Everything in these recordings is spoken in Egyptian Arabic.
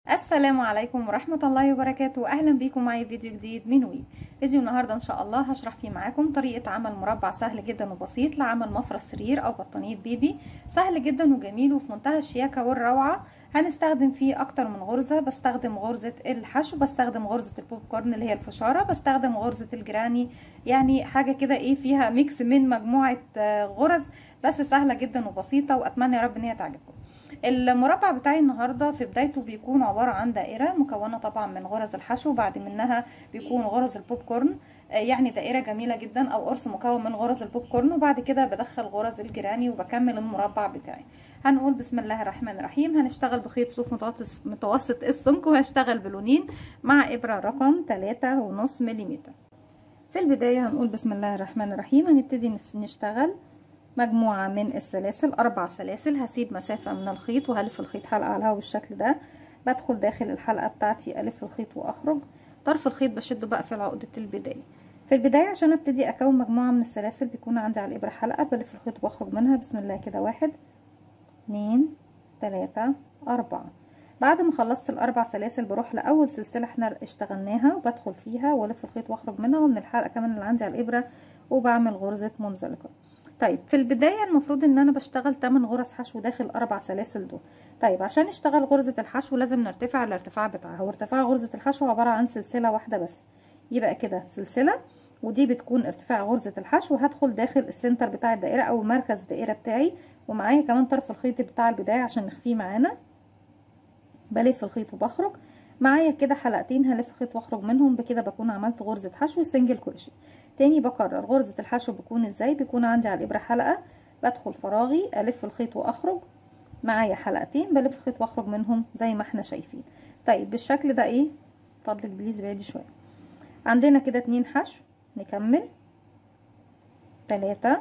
السلام عليكم ورحمة الله وبركاته أهلا بيكم معي فيديو جديد من وي فيديو النهاردة إن شاء الله هشرح فيه معاكم طريقة عمل مربع سهل جدا وبسيط لعمل مفرش سرير أو بطانية بيبي سهل جدا وجميل وفي منتهى الشياكة والروعة هنستخدم فيه أكتر من غرزة بستخدم غرزة الحشو بستخدم غرزة البوب كورن اللي هي الفشارة بستخدم غرزة الجراني يعني حاجة كده إيه فيها ميكس من مجموعة غرز بس سهلة جدا وبسيطة وأتمنى يا رب إن هي تعجبكم المربع بتاعي النهارده في بدايته بيكون عباره عن دائره مكونه طبعا من غرز الحشو بعد منها بيكون غرز البوب كورن يعني دائره جميله جدا او قرص مكون من غرز البوب كورن وبعد كده بدخل غرز الجيراني وبكمل المربع بتاعي هنقول بسم الله الرحمن الرحيم هنشتغل بخيط صوف متوسط السمك وهشتغل بلونين مع ابره رقم تلاتة ونص مليمتر في البدايه هنقول بسم الله الرحمن الرحيم هنبتدي نشتغل مجموعة من السلاسل أربع سلاسل هسيب مسافة من الخيط وهلف الخيط حلقة على الهوا بالشكل ده بدخل داخل الحلقة بتاعتي ألف الخيط وأخرج طرف الخيط بشده بقى في عقدة البداية في البداية عشان ابتدي أكون مجموعة من السلاسل بيكون عندي على الإبرة حلقة بلف الخيط وبخرج منها بسم الله كده واحد اتنين تلاتة أربعة بعد ما خلصت الأربع سلاسل بروح لأول سلسلة احنا اشتغلناها وبدخل فيها والف الخيط واخرج منها ومن الحلقة كمان اللي عندي على الإبرة وبعمل غرزة منزلقة طيب في البداية المفروض ان انا بشتغل 8 غرز حشو داخل اربع سلاسل دول طيب عشان اشتغل غرزة الحشو لازم نرتفع الارتفاع بتاعها وارتفاع غرزة الحشو عبارة عن سلسلة واحدة بس يبقى كده سلسلة ودي بتكون ارتفاع غرزة الحشو هدخل داخل السنتر بتاع الدائرة او مركز الدائرة بتاعي ومعايا كمان طرف الخيط بتاع البداية عشان نخفيه معانا بلف الخيط وبخرج معايا كده حلقتين هلف خيط واخرج منهم بكده بكون عملت غرزة حشو سنجل كروشيه تاني بكرر غرزة الحشو بيكون ازاي بيكون عندي على الابرة حلقة بدخل فراغي الف الخيط واخرج معايا حلقتين بلف الخيط واخرج منهم زي ما احنا شايفين طيب بالشكل ده ايه فضلك بليز بعيدي شوية عندنا كده اتنين حشو نكمل تلاتة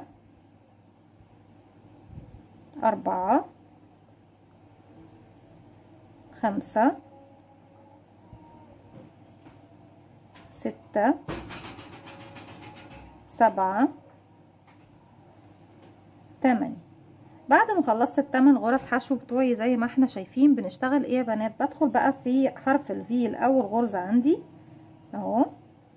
أربعة خمسة ستة سبعة تمانية بعد ما خلصت التمن غرز حشو بتوعي زي ما احنا شايفين بنشتغل ايه يا بنات بدخل بقى في حرف الفي الاول غرزة عندي اهو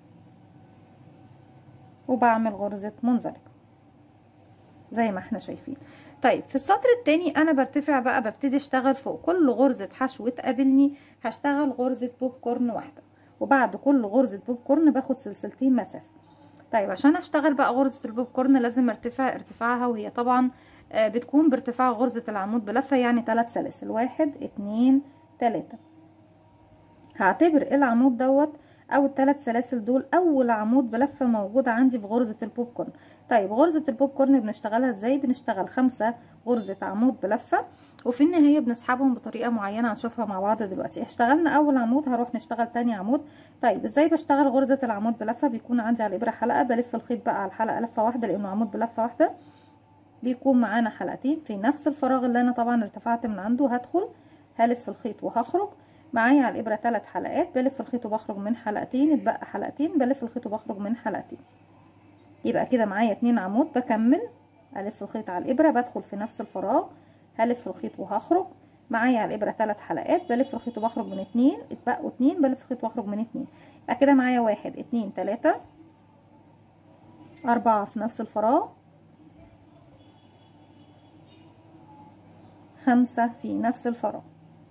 وبعمل غرزة منزلقة زي ما احنا شايفين طيب في السطر التاني انا برتفع بقى ببتدي اشتغل فوق كل غرزة حشو تقابلني هشتغل غرزة بوب كورن واحدة وبعد كل غرزة بوب كورن باخد سلسلتين مسافة طيب عشان اشتغل بقى غرزة البوب كورن لازم ارتفع ارتفاعها وهي طبعا بتكون بارتفاع غرزة العمود بلفة يعني ثلاث سلاسل واحد اتنين تلاتة هعتبر العمود دوت او الثلاث سلاسل دول اول عمود بلفة موجودة عندي في غرزة البوب كورن طيب غرزة البوب كورن بنشتغلها ازاي بنشتغل خمسة غرزة عمود بلفة وفي النهاية بنسحبهم بطريقة معينة هنشوفها مع بعض دلوقتي اشتغلنا اول عمود هروح نشتغل تاني عمود طيب ازاي بشتغل غرزة العمود بلفة بيكون عندي على الابرة حلقة بلف الخيط بقى على الحلقة لفة واحدة لانه عمود بلفة واحدة بيكون معانا حلقتين في نفس الفراغ اللي انا طبعا ارتفعت من عنده هدخل هلف الخيط وهخرج معايا على الابرة ثلاث حلقات بلف الخيط وبخرج من حلقتين اتبقى حلقتين بلف الخيط وبخرج من حلقتين يبقى كده معايا اتنين عمود بكمل الف الخيط على الابرة بدخل في نفس الفراغ هلف الخيط وهخرج معايا على الابرة ثلاث حلقات بلف الخيط وبخرج من اتنين اتبقوا اتنين بلف الخيط واخرج من اتنين يبقى كده معايا واحد اتنين تلاتة اربعة في نفس الفراغ خمسة في نفس الفراغ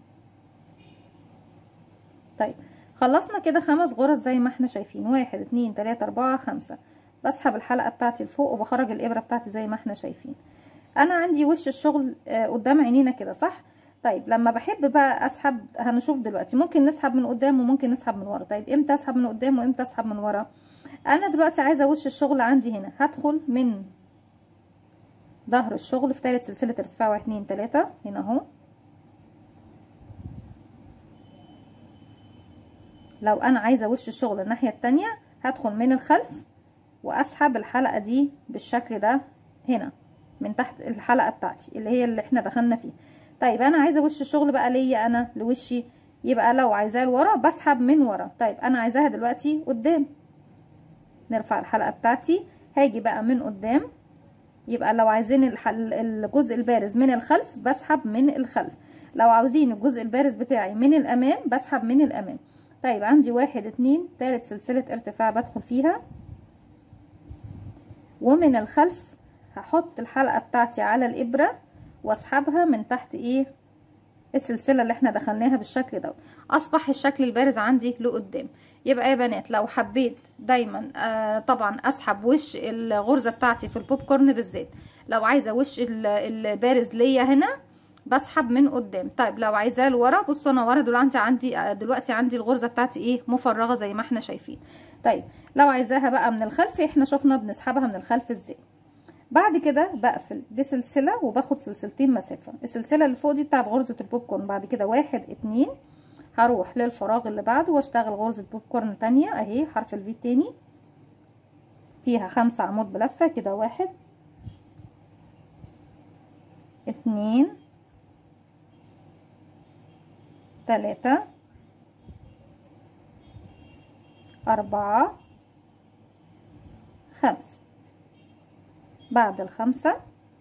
طيب خلصنا كده خمس غرز زي ما احنا شايفين واحد اتنين تلاتة اربعة خمسة بسحب الحلقة بتاعتي لفوق وبخرج الابرة بتاعتي زي ما احنا شايفين انا عندي وش الشغل قدام عينينا كده صح طيب لما بحب بقى اسحب هنشوف دلوقتي ممكن نسحب من قدام وممكن نسحب من ورا طيب امتى اسحب من قدام وامتى اسحب من ورا انا دلوقتي عايزه وش الشغل عندي هنا هدخل من ظهر الشغل في ثالث سلسله ارتفاع واحد اتنين تلاته هنا اهو لو انا عايزه وش الشغل الناحيه التانية هدخل من الخلف واسحب الحلقه دي بالشكل ده هنا من تحت الحلقه بتاعتي اللي هي اللي احنا دخلنا فيها طيب انا عايزه وش الشغل بقى ليا انا لوشي يبقى لو عايزاه لورا بسحب من ورا طيب انا عايزاها دلوقتي قدام نرفع الحلقه بتاعتي هاجي بقى من قدام يبقى لو عايزين الجزء البارز من الخلف بسحب من الخلف لو عاوزين الجزء البارز بتاعي من الامام بسحب من الامام طيب عندي واحد اتنين تالت سلسلة ارتفاع بدخل فيها ومن الخلف هحط الحلقة بتاعتي على الابرة واسحبها من تحت ايه السلسلة اللي احنا دخلناها بالشكل ده اصبح الشكل البارز عندي لقدام يبقى يا بنات لو حبيت دايما آه طبعا اسحب وش الغرزة بتاعتي في البوب كورن بالذات لو عايزة وش البارز ليا هنا بسحب من قدام طيب لو عايزاه لورا بصوا انا ورا دلوقتي عندي دلوقتي عندي الغرزه بتاعتي ايه مفرغه زي ما احنا شايفين طيب لو عايزاها بقى من الخلف احنا شفنا بنسحبها من الخلف ازاي بعد كده بقفل بسلسله وباخد سلسلتين مسافه السلسله اللي فوق دي بتاعت غرزه البوب كورن بعد كده واحد اتنين هروح للفراغ اللي بعده واشتغل غرزه بوب كورن تانية اهي حرف الفي التاني فيها خمسة عمود بلفه كده واحد اتنين تلاتة أربعة خمسة بعد الخمسة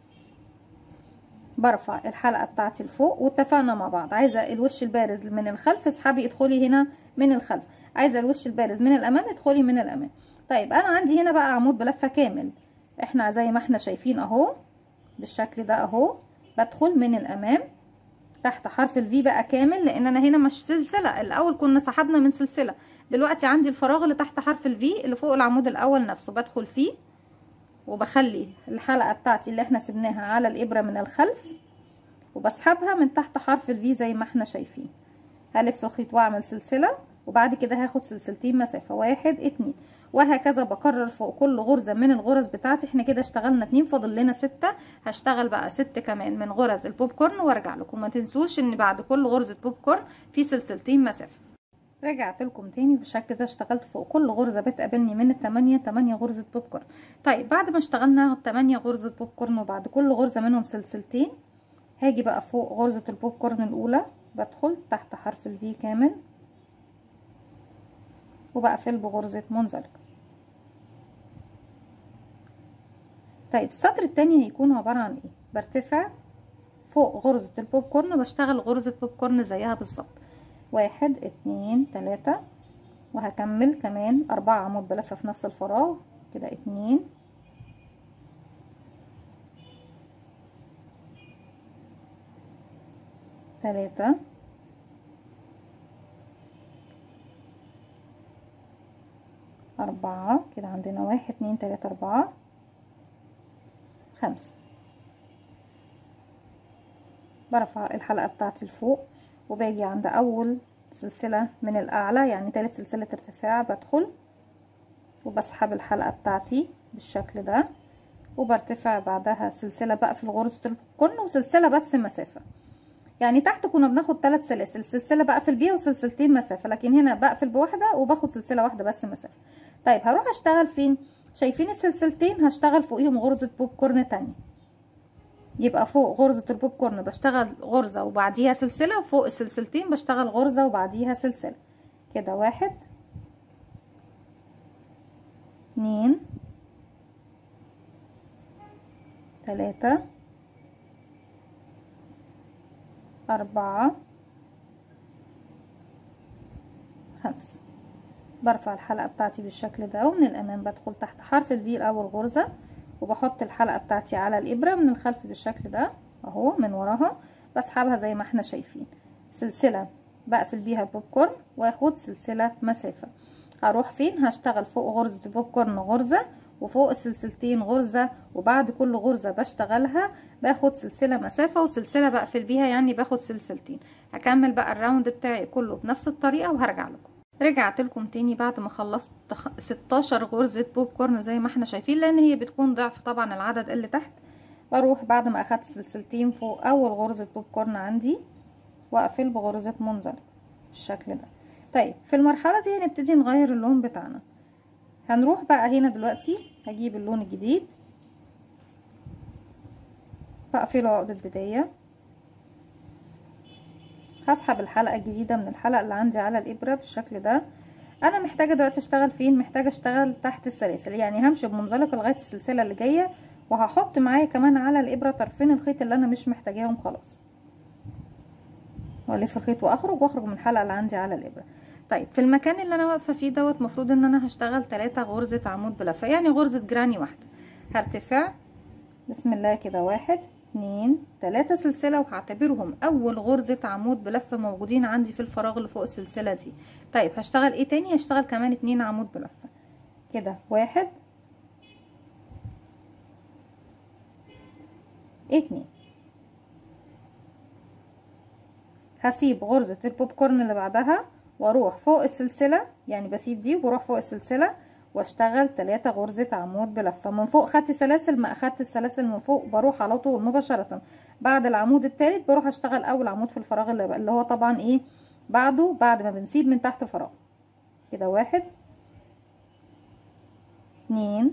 برفع الحلقة بتاعتي لفوق واتفقنا مع بعض عايزة الوش البارز من الخلف اسحبي ادخلي هنا من الخلف عايزة الوش البارز من الأمام ادخلي من الأمام طيب أنا عندي هنا بقى عمود بلفة كامل احنا زي ما احنا شايفين اهو بالشكل ده اهو بدخل من الأمام تحت حرف الفي بقى كامل لان انا هنا مش سلسله الاول كنا سحبنا من سلسله دلوقتي عندي الفراغ اللي تحت حرف الفي اللي فوق العمود الاول نفسه بدخل فيه وبخلي الحلقه بتاعتي اللي احنا سبناها على الابره من الخلف وبسحبها من تحت حرف الفي زي ما احنا شايفين هلف الخيط واعمل سلسله وبعد كده هاخد سلسلتين مسافه واحد اتنين وهكذا بكرر فوق كل غرزة من الغرز بتاعتي احنا كده اشتغلنا اتنين فاضل لنا ستة هشتغل بقى ست كمان من غرز البوب كورن وارجع لكم ما تنسوش ان بعد كل غرزة بوب كورن في سلسلتين مسافة رجعت لكم تاني بالشكل ده اشتغلت فوق كل غرزة بتقابلني من التمانية تمانية غرزة بوب كورن طيب بعد ما اشتغلنا تمانية غرزة بوب كورن وبعد كل غرزة منهم سلسلتين هاجي بقى فوق غرزة البوب كورن الاولى بدخل تحت حرف الفي كامل وبقفل بغرزة منزلقة طيب السطر التاني هيكون عبارة عن ايه برتفع فوق غرزة البوب كورن بشتغل غرزة بوب كورن زيها بالظبط واحد اتنين تلاتة وهكمل كمان اربعة عمود بلفة في نفس الفراغ كده اتنين تلاتة أربعة كده عندنا واحد اتنين تلاتة أربعة خمسة برفع الحلقة بتاعتي لفوق وباجي عند أول سلسلة من الأعلى يعني تالت سلسلة ارتفاع بدخل وبسحب الحلقة بتاعتي بالشكل ده وبرتفع بعدها سلسلة بقى في غرزة الكن وسلسلة بس مسافة يعني تحت كنا بناخد ثلاث سلاسل سلسلة بقفل بيها وسلسلتين مسافة لكن هنا بقفل بواحدة وباخد سلسلة واحدة بس مسافة طيب هروح اشتغل فين شايفين السلسلتين هشتغل فوقيهم غرزة بوب كورن تانية يبقى فوق غرزة البوب كورن بشتغل غرزة وبعديها سلسلة وفوق السلسلتين بشتغل غرزة وبعديها سلسلة كده واحد اتنين تلاتة أربعة خمسة برفع الحلقة بتاعتي بالشكل ده ومن الأمام بدخل تحت حرف الفي الأول غرزة وبحط الحلقة بتاعتي على الإبرة من الخلف بالشكل ده أهو من وراها بسحبها زي ما احنا شايفين سلسلة بقفل بيها البوب كورن واخد سلسلة مسافة هروح فين هشتغل فوق غرزة البوب كورن غرزة وفوق السلسلتين غرزة وبعد كل غرزة بشتغلها باخد سلسلة مسافة وسلسلة بقفل بيها يعني باخد سلسلتين هكمل بقى الراوند بتاعي كله بنفس الطريقة وهرجع لكم رجعت لكم تاني بعد ما خلصت 16 غرزة بوب كورن زي ما احنا شايفين لان هي بتكون ضعف طبعا العدد اللي تحت بروح بعد ما اخدت سلسلتين فوق اول غرزة بوب كورن عندي واقفل بغرزة منزلق بالشكل ده طيب في المرحلة دي هنبتدي نغير اللون بتاعنا هنروح بقى هنا دلوقتي هجيب اللون الجديد بقفله عقدة بداية هسحب الحلقة الجديدة من الحلقة اللي عندي على الإبرة بالشكل ده أنا محتاجة دلوقتي أشتغل فين محتاجة أشتغل تحت السلاسل يعني همشي بمنزلق لغاية السلسلة اللي جاية وهحط معايا كمان على الإبرة طرفين الخيط اللي أنا مش محتاجاهم خلاص والف الخيط واخرج واخرج من الحلقه اللي عندي على الابره طيب في المكان اللي انا واقفه فيه دوت مفروض ان انا هشتغل 3 غرزه عمود بلفه يعني غرزه جراني واحده هرتفع بسم الله كده واحد اتنين تلاتة سلسلة وهعتبرهم أول غرزة عمود بلفة موجودين عندي في الفراغ اللي فوق السلسلة دي طيب هشتغل ايه تاني هشتغل كمان اتنين عمود بلفة كده واحد اتنين هسيب غرزة البوب كورن اللي بعدها واروح فوق السلسلة يعني بسيب دي وبروح فوق السلسلة واشتغل تلاتة غرزة عمود بلفة من فوق خدت سلاسل ما اخدت السلاسل من فوق بروح على طول مباشرة بعد العمود التالت بروح اشتغل اول عمود في الفراغ اللي, اللي هو طبعا ايه بعده بعد ما بنسيب من تحت فراغ كده واحد اتنين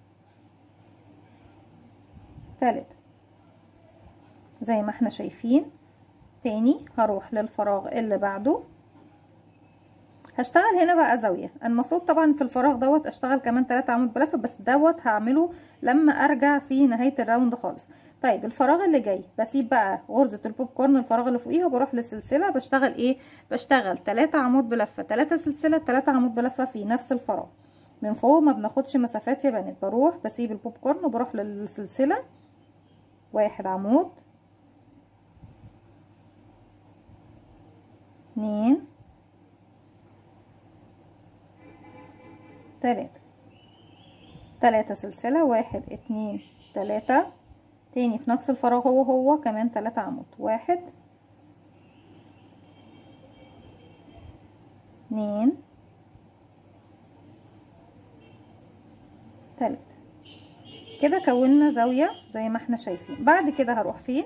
تالت زي ما احنا شايفين تاني هروح للفراغ اللي بعده هشتغل هنا بقى زاوية المفروض طبعا في الفراغ دوت اشتغل كمان تلاتة عمود بلفة بس دوت هعمله لما ارجع في نهاية الراوند خالص طيب الفراغ اللي جاي بسيب بقى غرزة البوب كورن الفراغ اللي فوقيها وبروح للسلسلة بشتغل ايه بشتغل تلاتة عمود بلفة تلاتة سلسلة تلاتة عمود بلفة في نفس الفراغ من فوق ما بناخدش مسافات يا بنات بروح بسيب البوب كورن وبروح للسلسلة واحد عمود اتنين تلاتة تلاتة سلسلة واحد اتنين تلاتة تاني في نفس الفراغ هو هو كمان تلاتة عمود واحد اتنين تلاتة كده كونا زاوية زي ما احنا شايفين بعد كده هروح فين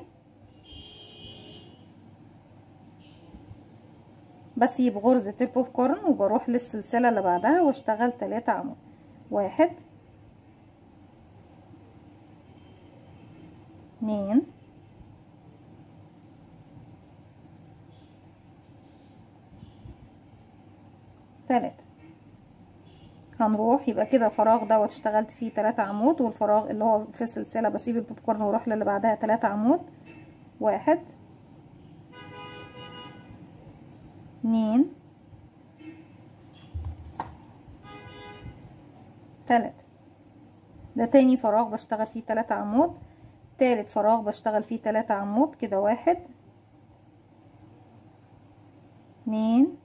بسيب غرزة البوب كورن وبروح للسلسلة اللي بعدها واشتغل تلاتة عمود واحد اتنين تلاتة هنروح يبقى كده فراغ دوت اشتغلت فيه تلاتة عمود والفراغ اللي هو في السلسلة بسيب البوب كورن واروح للي بعدها تلاتة عمود واحد اتنين تلاتة ده تاني فراغ بشتغل فيه تلاتة عمود تالت فراغ بشتغل فيه تلاتة عمود كده واحد اتنين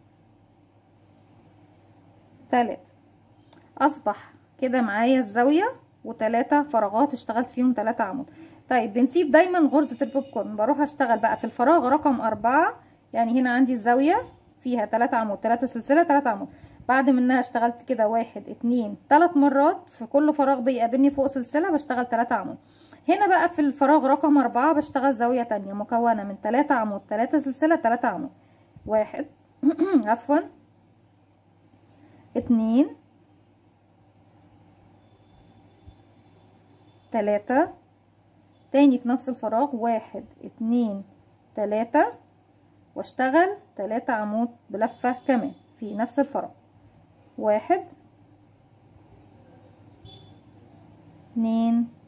تلاتة اصبح كده معايا الزاوية وتلاتة فراغات اشتغلت فيهم تلاتة عمود طيب بنسيب دايما غرزة البوب كورن بروح اشتغل بقى في الفراغ رقم اربعة يعني هنا عندي الزاوية فيها تلاتة عمود تلاتة سلسلة تلاتة عمود بعد منها اشتغلت كده واحد اتنين تلات مرات في كل فراغ بيقابلني فوق سلسلة بشتغل تلاتة عمود هنا بقى في الفراغ رقم اربعة بشتغل زاوية تانية مكونة من تلاتة عمود تلاتة سلسلة تلاتة عمود واحد عفوا اتنين تلاتة تاني في نفس الفراغ واحد اتنين تلاتة واشتغل تلاتة عمود بلفة كمان في نفس الفراغ واحد اتنين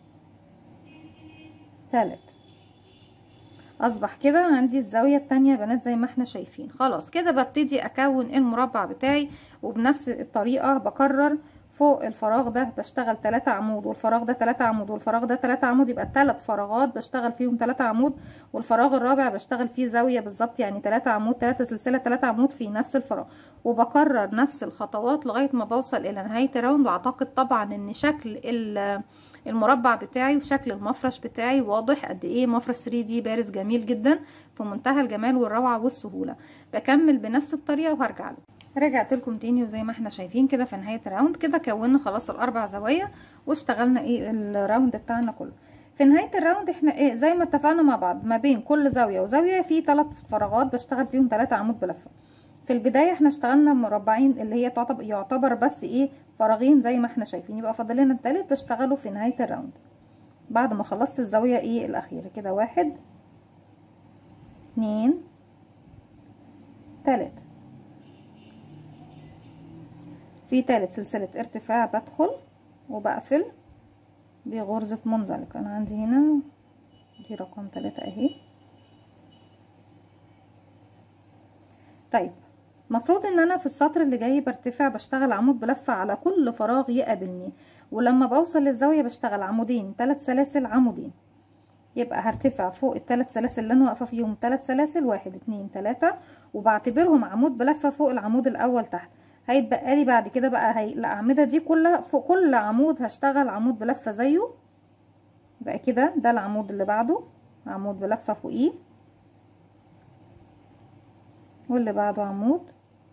تلاتة اصبح كده عندي الزاوية التانية يا بنات زي ما احنا شايفين خلاص كده ببتدي اكون المربع بتاعي وبنفس الطريقة بكرر فوق الفراغ ده بشتغل تلاتة عمود والفراغ ده تلاتة عمود والفراغ ده تلاتة عمود يبقى تلات فراغات بشتغل فيهم تلاتة عمود والفراغ الرابع بشتغل فيه زاوية بالظبط يعني تلاتة عمود تلاتة سلسلة تلاتة عمود في نفس الفراغ وبكرر نفس الخطوات لغاية ما بوصل الى نهاية الراوند واعتقد طبعا ان شكل المربع بتاعي وشكل المفرش بتاعي واضح قد ايه مفرش 3 دي بارز جميل جدا في منتهى الجمال والروعة والسهولة بكمل بنفس الطريقة وهرجع له رجعت لكم تاني وزي ما احنا شايفين كده في نهايه الراوند كده كونا خلاص الاربع زوايا واشتغلنا ايه الراوند بتاعنا كله في نهايه الراوند احنا ايه زي ما اتفقنا مع بعض ما بين كل زاويه وزاويه في ثلاث فراغات بشتغل فيهم ثلاثة عمود بلفه في البدايه احنا اشتغلنا مربعين اللي هي تعتبر يعتبر بس ايه فراغين زي ما احنا شايفين يبقى فاضل لنا التالت بشتغله في نهايه الراوند بعد ما خلصت الزاويه ايه الاخيره كده واحد اتنين تلاته في تالت سلسلة ارتفاع بدخل وبقفل بغرزة منزلق انا عندي هنا دي رقم تلاتة اهي طيب مفروض ان انا في السطر اللي جاي برتفع بشتغل عمود بلفة على كل فراغ يقابلني ولما بوصل للزاوية بشتغل عمودين ثلاث سلاسل عمودين يبقى هرتفع فوق الثلاث سلاسل اللي انا واقفه فيهم ثلاث سلاسل واحد اتنين تلاتة وبعتبرهم عمود بلفه فوق العمود الاول تحت هيتبقى لي بعد كده بقى هي الاعمده دي كلها فوق كل عمود هشتغل عمود بلفه زيه بقى كده ده العمود اللي بعده عمود بلفه فوقيه واللي بعده عمود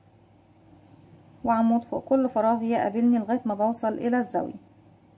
وعمود فوق كل فراغ يقابلني لغايه ما بوصل الى الزاويه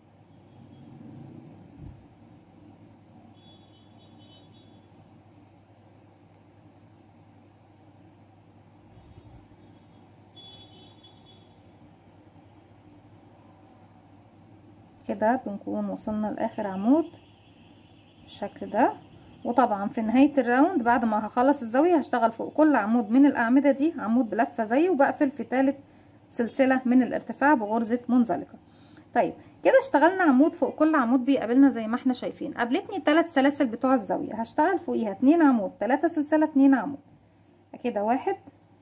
كده بنكون وصلنا لاخر عمود بالشكل ده وطبعا في نهاية الراوند بعد ما هخلص الزاوية هشتغل فوق كل عمود من الأعمدة دي عمود بلفة زيه وبقفل في تالت سلسلة من الارتفاع بغرزة منزلقة طيب كده اشتغلنا عمود فوق كل عمود بيقابلنا زي ما احنا شايفين قابلتني التلات سلاسل بتوع الزاوية هشتغل فوقيها اتنين عمود تلاتة سلسلة اتنين عمود كده واحد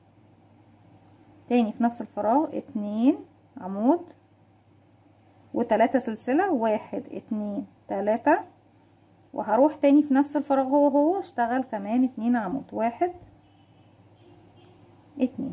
تاني في نفس الفراغ اتنين عمود وتلاتة سلسلة واحد اتنين تلاتة وهروح تاني في نفس الفراغ هو هو اشتغل كمان اتنين عمود واحد اتنين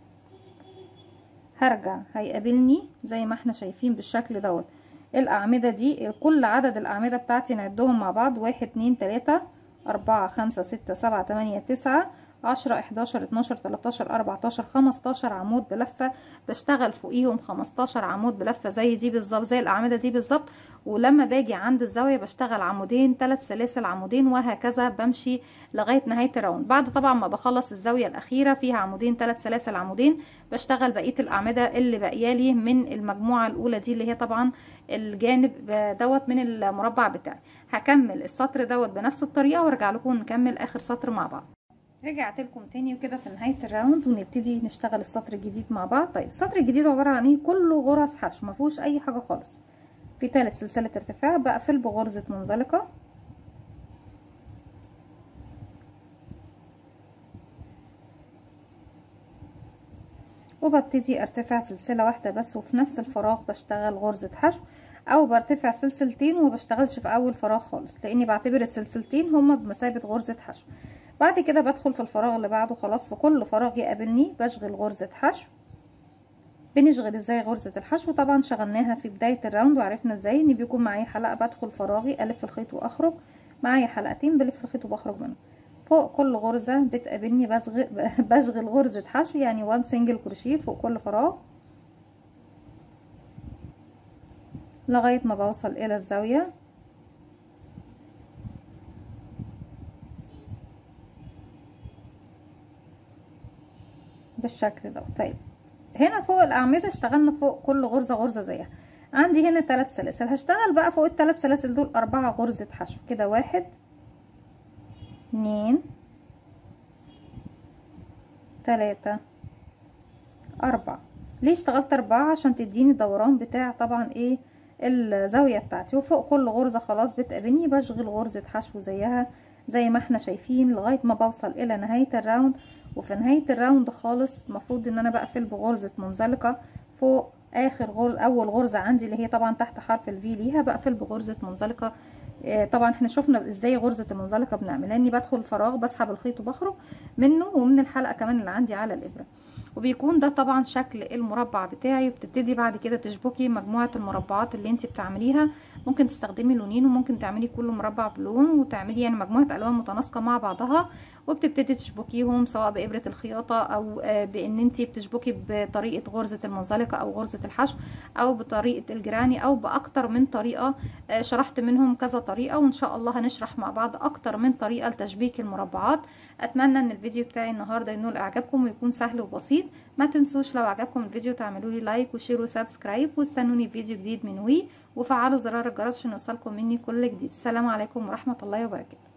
هرجع هيقابلني زي ما احنا شايفين بالشكل دوت الاعمدة دي كل عدد الاعمدة بتاعتي نعدهم مع بعض واحد اتنين تلاتة اربعة خمسة ستة سبعة تمانية تسعة عشرة احداشر اتناشر تلاتاشر اربعتاشر خمستاشر عمود بلفة بشتغل فوقيهم خمستاشر عمود بلفة زي دي بالظبط زي الاعمدة دي بالظبط ولما باجي عند الزاوية بشتغل عمودين ثلاث سلاسل عمودين وهكذا بمشي لغاية نهاية الراوند بعد طبعا ما بخلص الزاوية الاخيرة فيها عمودين ثلاث سلاسل عمودين بشتغل بقية الاعمدة اللي باقيالي من المجموعة الاولى دي اللي هي طبعا الجانب دوت من المربع بتاعي هكمل السطر دوت بنفس الطريقة وارجع لكم نكمل اخر سطر مع بعض رجعت لكم تاني وكده في نهايه الراوند ونبتدي نشتغل السطر الجديد مع بعض طيب السطر الجديد عباره عن ايه كله غرز حشو ما فيهوش اي حاجه خالص في ثالث سلسله ارتفاع بقفل بغرزه منزلقه وببتدي ارتفع سلسله واحده بس وفي نفس الفراغ بشتغل غرزه حشو او برتفع سلسلتين وما بشتغلش في اول فراغ خالص لاني بعتبر السلسلتين هما بمثابه غرزه حشو بعد كده بدخل في الفراغ اللي بعده خلاص في كل فراغ يقابلني بشغل غرزة حشو بنشغل ازاي غرزة الحشو طبعا شغلناها في بداية الراوند وعرفنا ازاي ان بيكون معايا حلقة بدخل فراغي الف الخيط واخرج معايا حلقتين بلف الخيط وبخرج منهم فوق كل غرزة بتقابلني بشغل, بشغل غرزة حشو يعني وان سنجل كروشيه فوق كل فراغ لغاية ما بوصل الى الزاوية بالشكل ده طيب هنا فوق الاعمده اشتغلنا فوق كل غرزه غرزه زيها عندي هنا ثلاث سلاسل هشتغل بقى فوق الثلاث سلاسل دول اربعه غرزه حشو كده واحد اتنين تلاتة أربعة ليه اشتغلت أربعة عشان تديني دوران بتاع طبعا ايه الزاوية بتاعتي وفوق كل غرزة خلاص بتقابلني بشغل غرزة حشو زيها زي ما احنا شايفين لغاية ما بوصل الى نهاية الراوند وفي نهاية الراوند خالص المفروض ان انا بقفل بغرزة منزلقة فوق اخر غرز اول غرزة عندي اللي هي طبعا تحت حرف الفي ليها بقفل بغرزة منزلقة اه طبعا احنا شفنا ازاي غرزة المنزلقة بنعمل لاني بدخل الفراغ بسحب الخيط وبخرج منه ومن الحلقة كمان اللي عندي على الابرة وبيكون ده طبعا شكل المربع بتاعي وبتبتدي بعد كده تشبكي مجموعة المربعات اللي انت بتعمليها ممكن تستخدمي لونين وممكن تعملي كل مربع بلون وتعملي يعني مجموعة الوان متناسقة مع بعضها وبتبتدي تشبكيهم سواء بإبرة الخياطة او بان انت بتشبكي بطريقة غرزة المنزلقة او غرزة الحشو او بطريقة الجراني او باكتر من طريقة شرحت منهم كذا طريقة وان شاء الله هنشرح مع بعض اكتر من طريقة لتشبيك المربعات اتمنى ان الفيديو بتاعي النهاردة ينول اعجابكم ويكون سهل وبسيط ما تنسوش لو عجبكم الفيديو تعملوا لي لايك وشير وسبسكرايب واستنوني في فيديو جديد من وي وفعلوا زرار الجرس عشان يوصلكم مني كل جديد السلام عليكم ورحمة الله وبركاته